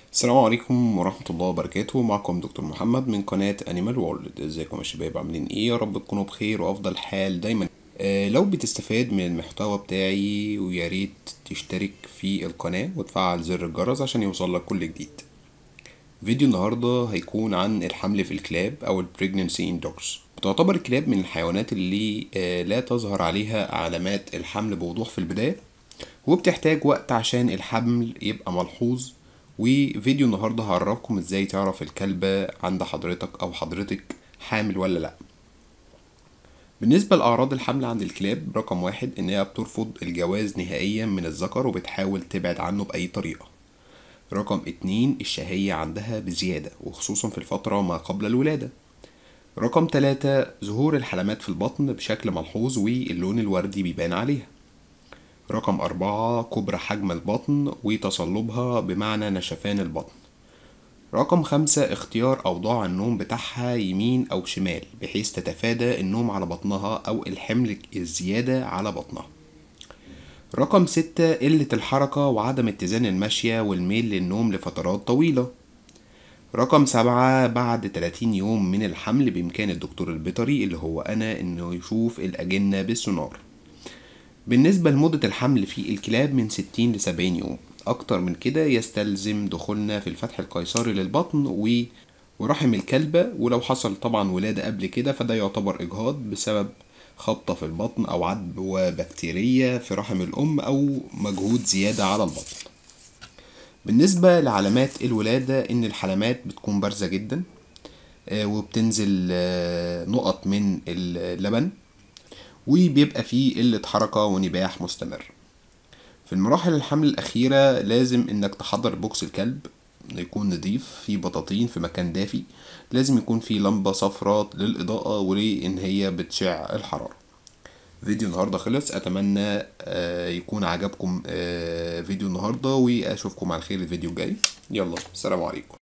السلام عليكم ورحمة الله وبركاته معكم دكتور محمد من قناة انيمال وورلد ازيكم يا شباب عاملين ايه يا رب تكونوا بخير وافضل حال دايما آه لو بتستفاد من المحتوى بتاعي ويا ريت تشترك في القناة وتفعل زر الجرس عشان يوصلك كل جديد فيديو النهاردة هيكون عن الحمل في الكلاب او البريجننسي ان دوجز بتعتبر الكلاب من الحيوانات اللي آه لا تظهر عليها علامات الحمل بوضوح في البداية وبتحتاج وقت عشان الحمل يبقى ملحوظ وفيديو النهاردة هعرفكم ازاي تعرف الكلبة عند حضرتك او حضرتك حامل ولا لا بالنسبة لأعراض الحمل عند الكلاب رقم واحد إنها بترفض الجواز نهائيا من الذكر وبتحاول تبعد عنه بأي طريقة رقم اتنين الشهية عندها بزيادة وخصوصا في الفترة ما قبل الولادة رقم تلاتة ظهور الحلمات في البطن بشكل ملحوظ واللون الوردي بيبان عليها رقم أربعة كبر حجم البطن وتصلبها بمعنى نشفان البطن رقم خمسة اختيار أوضاع النوم بتاعها يمين أو شمال بحيث تتفادى النوم على بطنها أو الحمل الزيادة على بطنها رقم ستة قلة الحركة وعدم اتزان المشية والميل للنوم لفترات طويلة رقم سبعة بعد 30 يوم من الحمل بإمكان الدكتور البيطري اللي هو أنا إنه يشوف الأجنة بالسونار بالنسبة لمدة الحمل في الكلاب من 60 ل 70 يوم أكتر من كده يستلزم دخولنا في الفتح القيصري للبطن و... ورحم الكلبة ولو حصل طبعا ولادة قبل كده فده يعتبر إجهاض بسبب خبطة في البطن أو عدوى بكتيرية في رحم الأم أو مجهود زيادة على البطن بالنسبة لعلامات الولادة إن الحلمات بتكون بارزة جدا وبتنزل نقط من اللبن وبيبقى فيه قلة حركة ونباح مستمر في المراحل الحمل الأخيرة لازم إنك تحضر بوكس الكلب يكون نضيف فيه بطاطين في مكان دافي لازم يكون فيه لمبة صفراء للإضاءة ولإن هي بتشع الحرارة فيديو النهاردة خلص أتمنى يكون عجبكم فيديو النهاردة وأشوفكم على خير الفيديو الجاي يلا السلام عليكم